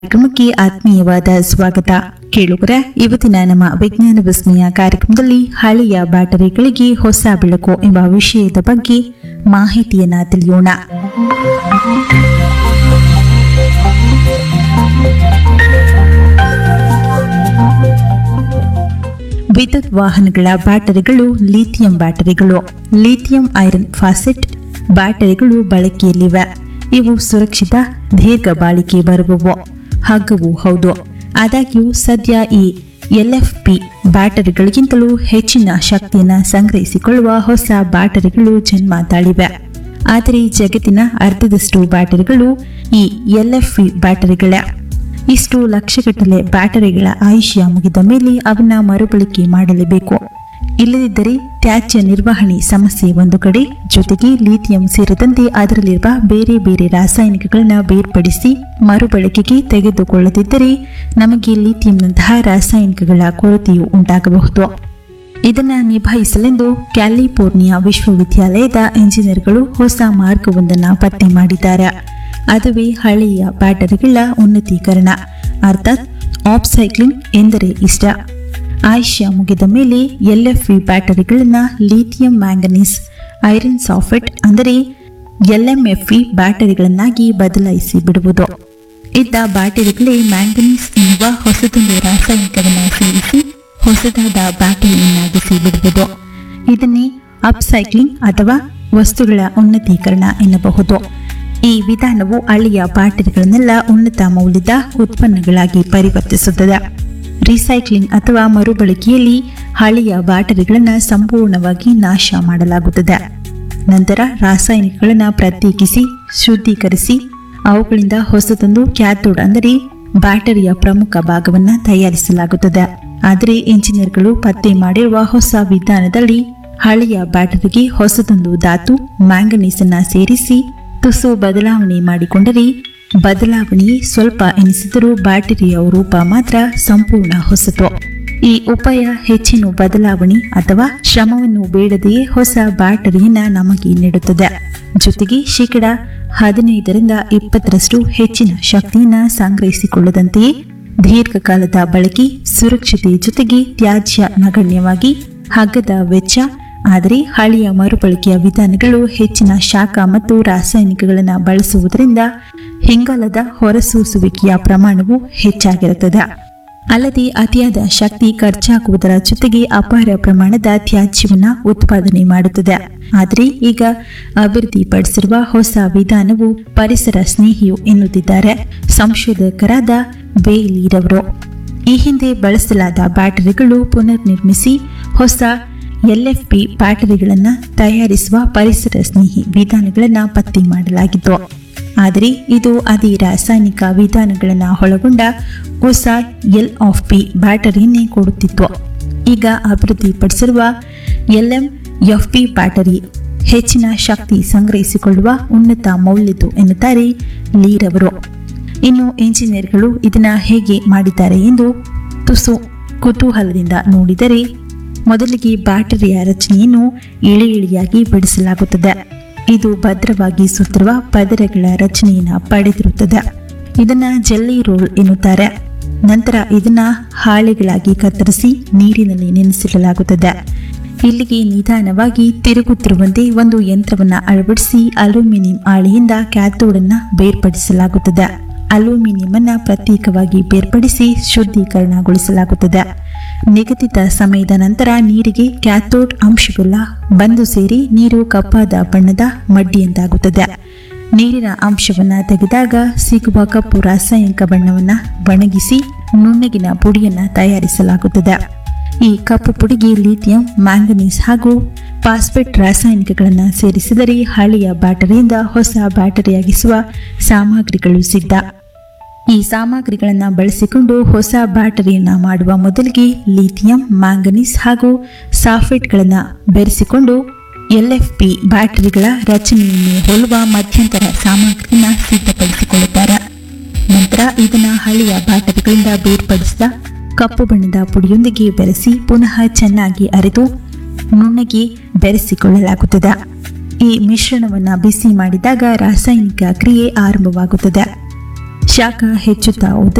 ಕಾರ್ಯಕ್ರಮಕ್ಕೆ ಆತ್ಮೀಯವಾದ ಸ್ವಾಗತ ಕೇಳುಗರ ಇವತ್ತಿನ ನಮ್ಮ ವಿಜ್ಞಾನ ವಿಸ್ಮಯ ಕಾರ್ಯಕ್ರಮದಲ್ಲಿ ಹಳೆಯ ಬ್ಯಾಟರಿಗಳಿಗೆ ಹೊಸ ಬೆಳಕು ಎಂಬ ವಿಷಯದ ಬಗ್ಗೆ ಮಾಹಿತಿಯನ್ನ ತಿಳಿಯೋಣ ವಿದ್ಯುತ್ ವಾಹನಗಳ ಬ್ಯಾಟರಿಗಳು ಲಿಥಿಯಂ ಬ್ಯಾಟರಿಗಳು ಲಿಥಿಯಂ ಐರನ್ ಫಾಸೆಟ್ ಬ್ಯಾಟರಿಗಳು ಬಳಕೆಯಲ್ಲಿವೆ ಇವು ಸುರಕ್ಷಿತ ದೀರ್ಘ ಬಾಳಿಕೆ ಬರುವವು ಹಾಗವು ಹೌದು ಆದಾಗ್ಯೂ ಸದ್ಯ ಈ ಎಲ್ಎಫ್ಪಿ ಬ್ಯಾಟರಿಗಳಿಗಿಂತಲೂ ಹೆಚ್ಚಿನ ಶಕ್ತಿಯನ್ನು ಸಂಗ್ರಹಿಸಿಕೊಳ್ಳುವ ಹೊಸ ಬ್ಯಾಟರಿಗಳು ಜನ್ಮ ತಾಳಿವೆ ಆದರೆ ಜಗತ್ತಿನ ಅರ್ಧದಷ್ಟು ಬ್ಯಾಟರಿಗಳು ಈ ಎಲ್ಎಫ್ಪಿ ಬ್ಯಾಟರಿಗಳೇ ಇಷ್ಟು ಲಕ್ಷಗಟ್ಟಲೆ ಬ್ಯಾಟರಿಗಳ ಆಯುಷ್ಯ ಮುಗಿದ ಮೇಲೆ ಅವನ್ನ ಮರುಬಳಕೆ ಮಾಡಲೇಬೇಕು ಇಲ್ಲದಿದ್ದರೆ ತ್ಯಾಜ್ಯ ನಿರ್ವಹಣೆ ಸಮಸ್ಯೆ ಒಂದು ಕಡೆ ಜೊತೆಗೆ ಲಿಥಿಯಂ ಸೇರಿದಂತೆ ಅದರಲ್ಲಿರುವ ಬೇರೆ ಬೇರೆ ರಾಸಾಯನಿಕಗಳನ್ನ ಬೇರ್ಪಡಿಸಿ ಮರುಬಳಕೆಗೆ ತೆಗೆದುಕೊಳ್ಳದಿದ್ದರೆ ನಮಗೆ ಲಿಥಿಯಂನಂತಹ ರಾಸಾಯನಿಕಗಳ ಕೊರತೆಯು ಉಂಟಾಗಬಹುದು ಇದನ್ನು ನಿಭಾಯಿಸಲೆಂದು ಕ್ಯಾಲಿಫೋರ್ನಿಯಾ ವಿಶ್ವವಿದ್ಯಾಲಯದ ಇಂಜಿನಿಯರ್ಗಳು ಹೊಸ ಮಾರ್ಗವೊಂದನ್ನು ಪತ್ತೆ ಮಾಡಿದ್ದಾರೆ ಅದುವೇ ಹಳೆಯ ಬ್ಯಾಟರಿಗಳ ಉನ್ನತೀಕರಣ ಅರ್ಥಾತ್ ಆಪ್ಸೈಕ್ಲಿಂಗ್ ಎಂದರೆ ಇಷ್ಟ ಆಯುಷ್ಯ ಮುಗಿದ ಮೇಲೆ ಎಲ್ಎಫ್ವಿ ಬ್ಯಾಟರಿಗಳನ್ನು ಲಿಥಿಯಂ ಮ್ಯಾಂಗನೀಸ್ ಐರನ್ ಸಾಫೆಟ್ ಅಂದರೆ ಎಲ್ಎಂಎಫ್ಇ ಬ್ಯಾಟರಿಗಳನ್ನಾಗಿ ಬದಲಾಯಿಸಿ ಬಿಡುವುದು ಇದ್ದ ಬ್ಯಾಟರಿಗಳೇ ಮ್ಯಾಂಗನೀಸ್ ಎನ್ನುವ ಹೊಸದೊಂದು ರಾಸಾಯನಿಕವನ್ನು ಸೇರಿಸಿ ಹೊಸದಾದ ಬ್ಯಾಟರಿಯನ್ನಾಗಿಸಿ ಬಿಡುವುದು ಇದನ್ನೇ ಅಪ್ಸೈಕ್ಲಿಂಗ್ ಅಥವಾ ವಸ್ತುಗಳ ಉನ್ನತೀಕರಣ ಎನ್ನಬಹುದು ಈ ವಿಧಾನವು ಹಳೆಯ ಬ್ಯಾಟರಿಗಳನ್ನೆಲ್ಲ ಉನ್ನತ ಮೌಲ್ಯದ ಉತ್ಪನ್ನಗಳಾಗಿ ಪರಿವರ್ತಿಸುತ್ತದೆ ರಿಸೈಕ್ಲಿಂಗ್ ಅಥವಾ ಮರುಬಳಕೆಯಲ್ಲಿ ಹಳೆಯ ಬ್ಯಾಟರಿಗಳನ್ನು ಸಂಪೂರ್ಣವಾಗಿ ನಾಶ ಮಾಡಲಾಗುತ್ತದೆ ನಂತರ ರಾಸಾಯನಿಕಗಳನ್ನು ಪ್ರತ್ಯೇಕಿಸಿ ಶುದ್ಧೀಕರಿಸಿ ಅವುಗಳಿಂದ ಹೊಸದೊಂದು ಕ್ಯಾಥೋಡ್ ಅಂದರೆ ಬ್ಯಾಟರಿಯ ಪ್ರಮುಖ ಭಾಗವನ್ನು ತಯಾರಿಸಲಾಗುತ್ತದೆ ಆದರೆ ಇಂಜಿನಿಯರ್ಗಳು ಪತ್ತೆ ಮಾಡಿರುವ ಹೊಸ ವಿಧಾನದಲ್ಲಿ ಹಳೆಯ ಬ್ಯಾಟರಿಗೆ ಹೊಸದೊಂದು ಧಾತು ಮ್ಯಾಂಗನೀಸ್ ಅನ್ನ ಸೇರಿಸಿ ತುಸು ಬದಲಾವಣೆ ಮಾಡಿಕೊಂಡರೆ ಬದಲಾವಣೆಯೇ ಸ್ವಲ್ಪ ಎನಿಸಿದರೂ ಬ್ಯಾಟರಿಯ ರೂಪ ಮಾತ್ರ ಸಂಪೂರ್ಣ ಹೊಸತು ಈ ಉಪಾಯ ಹೆಚ್ಚಿನ ಬದಲಾವಣೆ ಅಥವಾ ಶ್ರಮವನ್ನು ಬೇಡದೆಯೇ ಹೊಸ ಬ್ಯಾಟರಿಯನ್ನ ನಮಗೆ ನೀಡುತ್ತದೆ ಜೊತೆಗೆ ಶೇಕಡ ಹದಿನೈದರಿಂದ ಇಪ್ಪತ್ತರಷ್ಟು ಹೆಚ್ಚಿನ ಶಕ್ತಿಯನ್ನ ಸಂಗ್ರಹಿಸಿಕೊಳ್ಳದಂತೆಯೇ ದೀರ್ಘಕಾಲದ ಬಳಕೆ ಸುರಕ್ಷತೆ ಜೊತೆಗೆ ತ್ಯಾಜ್ಯ ನಗಣ್ಯವಾಗಿ ಹಗ್ಗದ ವೆಚ್ಚ ಆದರೆ ಹಳೆಯ ಮರುಬಳಕೆಯ ವಿಧಾನಗಳು ಹೆಚ್ಚಿನ ಶಾಖ ಮತ್ತು ರಾಸಾಯನಿಕಗಳನ್ನು ಬಳಸುವುದರಿಂದ ಹಿಂಗಾಲದ ಹೊರಸೂಸುವಿಕೆಯ ಪ್ರಮಾಣವು ಹೆಚ್ಚಾಗಿರುತ್ತದೆ ಅಲ್ಲದೆ ಅತಿಯಾದ ಶಕ್ತಿ ಖರ್ಚಾಗುವುದರ ಜೊತೆಗೆ ಅಪಾರ ಪ್ರಮಾಣದ ತ್ಯಾಜ್ಯವನ್ನು ಉತ್ಪಾದನೆ ಮಾಡುತ್ತದೆ ಆದರೆ ಈಗ ಅಭಿವೃದ್ಧಿಪಡಿಸಿರುವ ಹೊಸ ವಿಧಾನವು ಪರಿಸರ ಸ್ನೇಹಿಯು ಎನ್ನುತ್ತಿದ್ದಾರೆ ಸಂಶೋಧಕರಾದ ಬೇಲೀರವರು ಈ ಹಿಂದೆ ಬಳಸಲಾದ ಬ್ಯಾಟರಿಗಳು ಪುನರ್ನಿರ್ಮಿಸಿ ಹೊಸ ಎಲ್ಎಫ್ಪಿ ಬ್ಯಾಟರಿಗಳನ್ನು ತಯಾರಿಸುವ ಪರಿಸರ ಸ್ನೇಹಿ ವಿಧಾನಗಳನ್ನು ಪತ್ತೆ ಮಾಡಲಾಗಿತ್ತು ಆದರೆ ಇದು ಅದೇ ರಾಸಾಯನಿಕ ವಿಧಾನಗಳನ್ನು ಒಳಗೊಂಡ ಹೊಸ ಎಲ್ ಆಫ್ ಪಿ ಬ್ಯಾಟರಿಯನ್ನೇ ಕೊಡುತ್ತಿತ್ತು ಈಗ ಅಭಿವೃದ್ಧಿಪಡಿಸಿರುವ ಎಲ್ಎಂ ಎಫ್ ಪಿ ಬ್ಯಾಟರಿ ಹೆಚ್ಚಿನ ಶಕ್ತಿ ಸಂಗ್ರಹಿಸಿಕೊಳ್ಳುವ ಉನ್ನತ ಮೌಲ್ಯದ್ದು ಎನ್ನುತ್ತಾರೆ ಲೀರವರು ಇನ್ನು ಇಂಜಿನಿಯರ್ಗಳು ಇದನ್ನ ಹೇಗೆ ಮಾಡಿದ್ದಾರೆ ಎಂದು ತುಸು ಕುತೂಹಲದಿಂದ ನೋಡಿದರೆ ಮೊದಲಿಗೆ ಬ್ಯಾಟರಿಯ ರಚನೆಯನ್ನು ಇಳಿ ಇಳಿಯಾಗಿ ಬಿಡಿಸಲಾಗುತ್ತದೆ ಇದು ಭದ್ರವಾಗಿ ಸುತ್ತಿರುವ ಪದರಗಳ ರಚನೆಯನ್ನು ಪಡೆದಿರುತ್ತದೆ ಇದನ್ನ ಜೆಲ್ಲಿ ರೋಲ್ ಎನ್ನುತ್ತಾರೆ ನಂತರ ಇದನ್ನ ಹಾಳೆಗಳಾಗಿ ಕತ್ತರಿಸಿ ನೀರಿನಲ್ಲಿ ನೆನೆಸಿಡಲಾಗುತ್ತದೆ ಇಲ್ಲಿಗೆ ನಿಧಾನವಾಗಿ ತಿರುಗುತ್ತಿರುವಂತೆ ಒಂದು ಯಂತ್ರವನ್ನು ಅಳವಡಿಸಿ ಅಲ್ಯೂಮಿನಿಯಂ ಹಾಳೆಯಿಂದ ಕ್ಯಾಥೋಡನ್ನು ಬೇರ್ಪಡಿಸಲಾಗುತ್ತದೆ ಅಲ್ಯೂಮಿನಿಯಂ ಅನ್ನ ಪ್ರತ್ಯೇಕವಾಗಿ ಬೇರ್ಪಡಿಸಿ ಶುದ್ಧೀಕರಣಗೊಳಿಸಲಾಗುತ್ತದೆ ನಿಗದಿತ ಸಮಯದ ನಂತರ ನೀರಿಗೆ ಕ್ಯಾಥೋಡ್ ಅಂಶವೆಲ್ಲ ಬಂದು ಸೇರಿ ನೀರು ಕಪ್ಪಾದ ಬಣ್ಣದ ಮಡ್ಡಿಯಂತಾಗುತ್ತದೆ ನೀರಿನ ಅಂಶವನ್ನು ತೆಗೆದಾಗ ಸಿಗುವ ಕಪ್ಪು ರಾಸಾಯನಿಕ ಬಣ್ಣವನ್ನು ಒಣಗಿಸಿ ನುಣ್ಣಗಿನ ಪುಡಿಯನ್ನು ತಯಾರಿಸಲಾಗುತ್ತದೆ ಈ ಕಪ್ಪು ಪುಡಿಗೆ ಲಿಥಿಯಂ ಮ್ಯಾಂಗನೀಸ್ ಹಾಗೂ ಫಾಸ್ಫೇಟ್ ರಾಸಾಯನಿಕಗಳನ್ನು ಸೇರಿಸಿದರೆ ಹಳೆಯ ಬ್ಯಾಟರಿಯಿಂದ ಹೊಸ ಬ್ಯಾಟರಿಯಾಗಿಸುವ ಸಾಮಗ್ರಿಗಳು ಸಿದ್ಧ ಈ ಸಾಮಗ್ರಿಗಳನ್ನು ಬಳಸಿಕೊಂಡು ಹೊಸ ಬ್ಯಾಟರಿಯನ್ನು ಮಾಡುವ ಮೊದಲಿಗೆ ಲಿಥಿಯಂ ಮ್ಯಾಂಗನೀಸ್ ಹಾಗೂ ಸಾಫೆಟ್ಗಳನ್ನು ಬೆರೆಸಿಕೊಂಡು ಎಲ್ಎಫ್ಪಿ ಬ್ಯಾಟರಿಗಳ ರಚನೆಯನ್ನು ಹೋಲುವ ಮಧ್ಯಂತರ ಸಾಮಗ್ರಿನ ಸಿದ್ಧಪಡಿಸಿಕೊಳ್ಳುತ್ತಾರೆ ನಂತರ ಇದನ್ನು ಹಳೆಯ ಬ್ಯಾಟರಿಗಳಿಂದ ಬೇರ್ಪಡಿಸಿದ ಕಪ್ಪು ಬಣ್ಣದ ಪುಡಿಯೊಂದಿಗೆ ಬೆರೆಸಿ ಪುನಃ ಚೆನ್ನಾಗಿ ಅರೆದು ನುಣ್ಣಗೆ ಬೆರೆಸಿಕೊಳ್ಳಲಾಗುತ್ತದೆ ಈ ಮಿಶ್ರಣವನ್ನು ಬಿಸಿ ಮಾಡಿದಾಗ ರಾಸಾಯನಿಕ ಕ್ರಿಯೆ ಆರಂಭವಾಗುತ್ತದೆ ಶಾಖ ಹೆಚ್ಚುತ್ತಾ ಹೋದರೆ